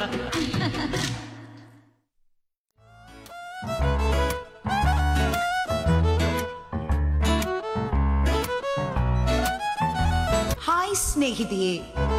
Hi ಸ್ನೇಹಿತೆಯೇ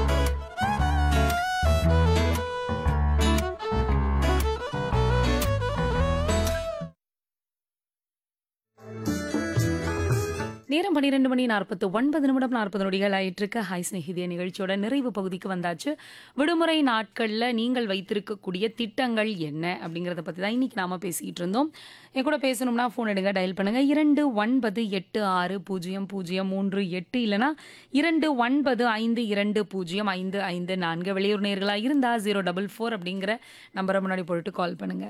நேரம் பன்னிரெண்டு மணி நாற்பத்து ஒன்பது நிமிடம் நாற்பது நொடிகள் ஆயிட்டிருக்க ஹாய் ஸ்நேகிதிய நிகழ்ச்சியோட நிறைவு பகுதிக்கு வந்தாச்சு விடுமுறை நாட்களில் நீங்கள் வைத்திருக்கக்கூடிய திட்டங்கள் என்ன அப்படிங்கிறத பற்றி தான் இன்னைக்கு நாம பேசிக்கிட்டு இருந்தோம் என் கூட பேசணும்னா ஃபோன் எடுங்க டயல் பண்ணுங்க இரண்டு ஒன்பது எட்டு ஆறு பூஜ்ஜியம் பூஜ்ஜியம் மூன்று எட்டு இல்லைனா இரண்டு ஒன்பது ஐந்து இரண்டு பூஜ்ஜியம் ஐந்து ஐந்து நான்கு வெளியூர் நேர்களாக இருந்தால் ஜீரோ டபுள் ஃபோர் அப்படிங்கிற நம்பரை முன்னாடி போட்டு கால் பண்ணுங்க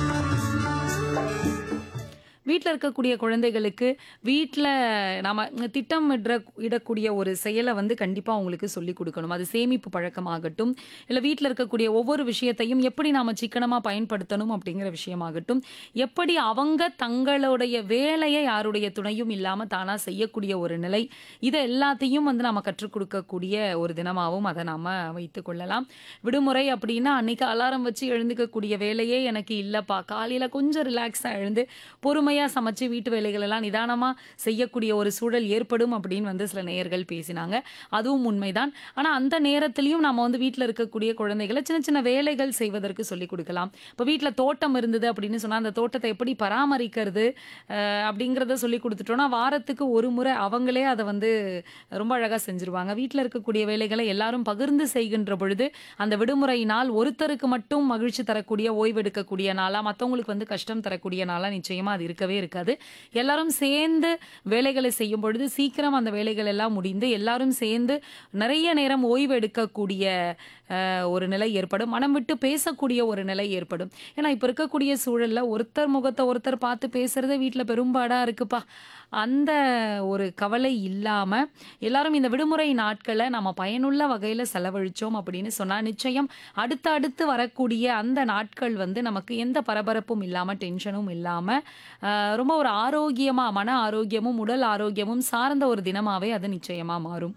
வீட்டில் இருக்கக்கூடிய குழந்தைகளுக்கு வீட்டில் நாம திட்டமிடுற இடக்கூடிய ஒரு செயலை வந்து கண்டிப்பாக அவங்களுக்கு சொல்லிக் கொடுக்கணும் அது சேமிப்பு பழக்கமாகட்டும் இல்லை வீட்டில் இருக்கக்கூடிய ஒவ்வொரு விஷயத்தையும் எப்படி நாம் சிக்கனமாக பயன்படுத்தணும் அப்படிங்கிற விஷயமாகட்டும் எப்படி அவங்க தங்களுடைய வேலையை யாருடைய துணையும் இல்லாமல் தானாக செய்யக்கூடிய ஒரு நிலை இதை எல்லாத்தையும் வந்து நாம் கற்றுக் கொடுக்கக்கூடிய ஒரு தினமாகவும் அதை நாம் வைத்துக் கொள்ளலாம் விடுமுறை அப்படின்னா அன்னைக்கு அலாரம் வச்சு எழுந்துக்கக்கூடிய வேலையே எனக்கு இல்லைப்பா காலையில் கொஞ்சம் ரிலாக்ஸாக எழுந்து பொறுமையாக சமைச்சு வீட்டு வேலைகள் எல்லாம் நிதானமாக செய்யக்கூடிய ஒரு சூழல் ஏற்படும் அப்படின்னு வந்து சில நேயர்கள் பேசினாங்க அதுவும் உண்மைதான் ஆனால் அந்த நேரத்திலையும் நம்ம வந்து வீட்டில் இருக்கக்கூடிய குழந்தைகளை சின்ன சின்ன வேலைகள் செய்வதற்கு சொல்லிக் கொடுக்கலாம் இப்போ வீட்டில் தோட்டம் இருந்தது அப்படின்னு சொன்னால் அந்த தோட்டத்தை எப்படி பராமரிக்கிறது அஹ், அப்படிங்கிறத சொல்லி கொடுத்துட்டோம்னா வாரத்துக்கு ஒரு முறை அவங்களே அதை வந்து ரொம்ப அழகாக செஞ்சுருவாங்க வீட்டில் இருக்கக்கூடிய வேலைகளை எல்லாரும் பகிர்ந்து செய்கின்ற பொழுது அந்த விடுமுறை நாள் ஒருத்தருக்கு மட்டும் மகிழ்ச்சி தரக்கூடிய ஓய்வெடுக்கக்கூடிய நாளாக மற்றவங்களுக்கு வந்து கஷ்டம் தரக்கூடிய நாளாக நிச்சயமாக அது இருக்கவே இருக்காது எல்லாரும் சேர்ந்து வேலைகளை செய்யும் பொழுது சீக்கிரம் அந்த வேலைகள் எல்லாம் முடிந்து எல்லாரும் சேர்ந்து நிறைய நேரம் ஓய்வு எடுக்கக்கூடிய அஹ், ஒரு நிலை ஏற்படும் மனம் விட்டு பேசக்கூடிய ஒரு நிலை ஏற்படும் ஏன்னா இப்போ இருக்கக்கூடிய சூழல்ல ஒருத்தர் முகத்தை ஒருத்தர் பார்த்து பேசுறதே வீட்டில் பெரும்பாடா இருக்குப்பா அந்த ஒரு கவலை இல்லாம எல்லாரும் இந்த விடுமுறை நாட்களை நம்ம பயனுள்ள வகையில செலவழிச்சோம் அப்படின்னு சொன்னா நிச்சயம் அடுத்து அடுத்து வரக்கூடிய அந்த நாட்கள் வந்து நமக்கு எந்த பரபரப்பும் இல்லாம டென்ஷனும் இல்லாம ஆஹ், ரொம்ப ஒரு ஆரோக்கியமா மன ஆரோக்கியமும் உடல் ஆரோக்கியமும் சார்ந்த ஒரு தினமாவே அது நிச்சயமா மாறும்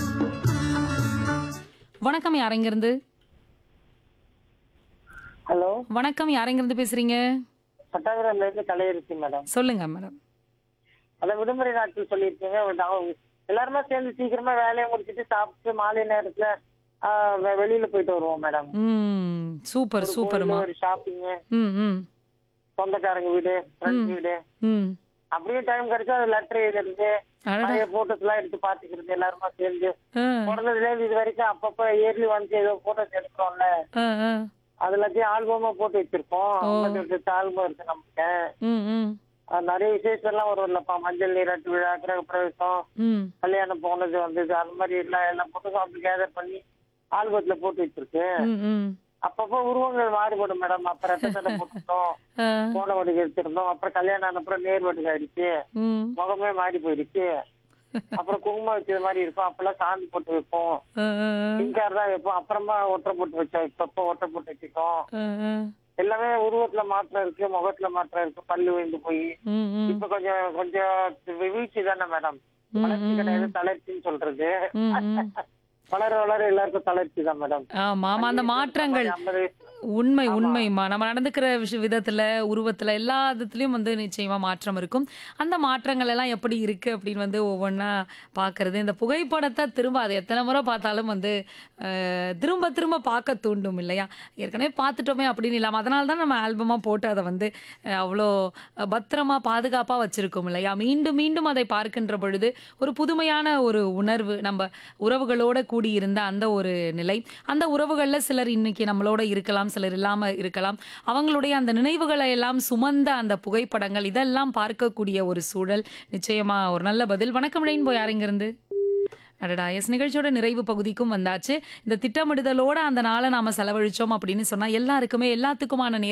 வணக்கம் யாரெங்கிருந்து ஹலோ வணக்கம் யாரெங்கிருந்து பேசுறீங்க பட்டாபுரம்ல இருந்து கலையரசி மேடம் சொல்லுங்க மேடம் அதான் விடுமுறை நாட்கள் சொல்லியிருக்கீங்க ஒரு அவங்க எல்லாருமே சேர்ந்து சீக்கிரமா வேலையை முடிச்சிட்டு சாப்பிட்டு மாலை நேரத்துல ஆஹ், வெ- வெளியில போயிட்டு வருவோம் மேடம் ம் சூப்பர் சூப்பர்மா ஒரு ஷாப்பிங் ம் ம் சொந்தக்காரங்க வீடு ஃப்ரெண்ட்ஸ் வீடு ம் அப்படியே டைம் கிடைச்சா அது லெட்டர் எழுதுறது அடடா. பழைய போட்டோஸ் எல்லாம் எடுத்து பாத்துக்கிறது எல்லாருமா சேர்ந்து ஆ, பிறந்ததுல இருந்து இது வரைக்கும் அப்பப்ப இயர்லி வந்து ஏதோ போட்டோஸ் எடுக்கிறோம்ல ஆ, ஆ. அது எல்லாத்தையும் ஆல்பமா போட்டு வச்சிருக்கோம் ஐம்பத்தி ஆல்பம் இருக்கு நமக்கு ம், ம், அது நிறைய விசேஷம் எல்லாம் வரும்லப்பா மஞ்சள் நீராட்டு விழா கிரக பிரவேசம் ம். கல்யாணம் போனது வந்தது அந்த மாதிரி எல்லாம் எல்லா போட்டோஸும் அப்படி கேதர் பண்ணி ஆல்பத்துல போட்டு வச்சிருக்கு ம், ம். அப்பப்போ உருவங்கள் மாறுபடும் மேடம் அப்ப ரத்த சட்டை போட்டுட்டோம் ஆ, போன வடிக்கு எடுத்திருந்தோம் அப்புறம் கல்யாணம் ஆன அப்புறம் நேர் வடிக்கு ஆயிடுச்சு ம். முகமே மாறி போயிடுச்சு அப்புறம் குங்குமம் வச்சது மாதிரி இருக்கும் அப்பெல்லாம் சாந்தி போட்டு வைப்போம் ஆ, ஆ, பிங்கார் தான் வைப்போம் அப்புறமா ஒற்றை போட்டு வச்சோம் இப்பப்போ ஒற்றை போட்டு வச்சுட்டோம் ஆ, ஆ. எல்லாமே உருவத்துல மாற்றம் இருக்கு முகத்துல மாற்றம் இருக்கு பல்லு விழுந்து போய் ம், ம். இப்ப கொஞ்சம் கொஞ்சம் வீழ்ச்சி தானே மேடம் வளர்ச்சி கிடையாது தளர்ச்சின்னு சொல்றது ம், ம். வளர வளர எல்லாருக்கும் தளர்ச்சி தான் மேடம் ஆமா ஆமா அந்த மாற்றங்கள் ஐம்பது உண்மை உண்மைமா நம்ம நடந்துக்கிற விஷ விதத்துல உருவத்துல எல்லா விதத்துலயும் வந்து நிச்சயமா மாற்றம் இருக்கும் அந்த மாற்றங்கள் எல்லாம் எப்படி இருக்கு அப்படின்னு வந்து ஒவ்வொன்றா பார்க்கறது இந்த புகைப்படத்தை திரும்ப அதை எத்தனை முறை பார்த்தாலும் வந்து அஹ், திரும்ப திரும்ப பார்க்க தூண்டும் இல்லையா ஏற்கனவே பார்த்துட்டோமே அப்படின்னு இல்லாமல் அதனால தான் நம்ம ஆல்பமாக போட்டு அதை வந்து அஹ், அவ்வளோ பத்திரமா பாதுகாப்பாக வச்சிருக்கோம் இல்லையா மீண்டும் மீண்டும் அதை பார்க்கின்ற பொழுது ஒரு புதுமையான ஒரு உணர்வு நம்ம உறவுகளோட கூடியிருந்த அந்த ஒரு நிலை அந்த உறவுகளில் சிலர் இன்னைக்கு நம்மளோட இருக்கலாம் சிலர் இல்லாமல் இருக்கலாம் அவங்களுடைய அந்த நினைவுகளை எல்லாம் சுமந்த அந்த புகைப்படங்கள் இதெல்லாம் பார்க்கக்கூடிய ஒரு சூழல் நிச்சயமா ஒரு நல்ல பதில் வணக்கம் ரெயின்போ யாருங்கிருந்து அடடா எஸ் நிகழ்ச்சியோட நிறைவு பகுதிக்கும் வந்தாச்சு இந்த திட்டமிடுதலோட அந்த நாளை நாம செலவழிச்சோம் அப்படின்னு சொன்னா எல்லாருக்குமே எல்லாத்துக்குமான நேரம்